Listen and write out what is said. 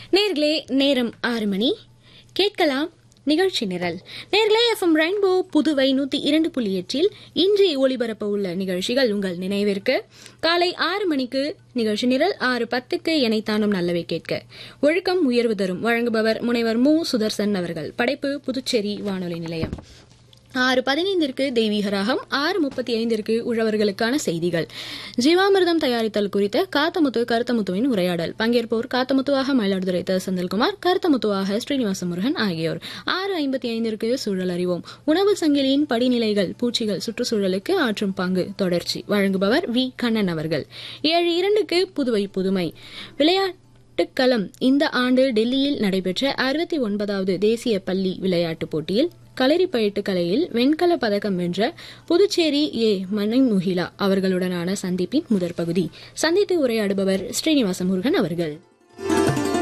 நேர்களே நேரம் ஆறு மணி கேட்கலாம் நிகழ்ச்சி நிரல் நேர்களே எஃப்எம் ரெயின்போ புதுவை நூத்தி இரண்டு புள்ளி எட்டில் இன்று ஒளிபரப்ப உள்ள நிகழ்ச்சிகள் உங்கள் நினைவிற்கு காலை ஆறு மணிக்கு நிகழ்ச்சி நிரல் ஆறு பத்துக்கு எனைத்தானும் நல்லவை கேட்க ஒழுக்கம் உயர்வு தரும் வழங்குபவர் முனைவர் மு சுதர்சன் அவர்கள் படைப்பு புதுச்சேரி வானொலி நிலையம் ஆறு பதினைந்திற்கு தெய்வீக ராகம் ஆறு முப்பத்தி ஐந்திற்கு உழவர்களுக்கான செய்திகள் ஜீவாமிர்தம் தயாரித்தல் குறித்த காத்தமுத்து கருத்தமுத்துவின் உரையாடல் பங்கேற்போர் காத்தமுத்துவாக மயிலாடுதுறை த செந்தில்குமார் கருத்தமுத்துவாக ஸ்ரீனிவாச முருகன் ஆகியோர் ஆறு ஐம்பத்தி ஐந்திற்கு சூழல் அறிவோம் உணவு சங்கிலியின் படிநிலைகள் பூச்சிகள் சுற்றுச்சூழலுக்கு ஆற்றும் பங்கு தொடர்ச்சி வழங்குபவர் வி கண்ணன் அவர்கள் ஏழு இரண்டுக்கு புதுவை புதுமை விளையாட்டுக்களம் இந்த ஆண்டு டெல்லியில் நடைபெற்ற அறுபத்தி ஒன்பதாவது தேசிய பள்ளி விளையாட்டுப் போட்டியில் களரிப்பயிட்டு கலையில் வெண்கல பதக்கம் வென்ற புதுச்சேரி ஏ மணிமுகிலா அவர்களுடனான சந்திப்பின் முதற் பகுதி சந்தித்து உரையாடுபவர் ஸ்ரீனிவாச முருகன் அவர்கள்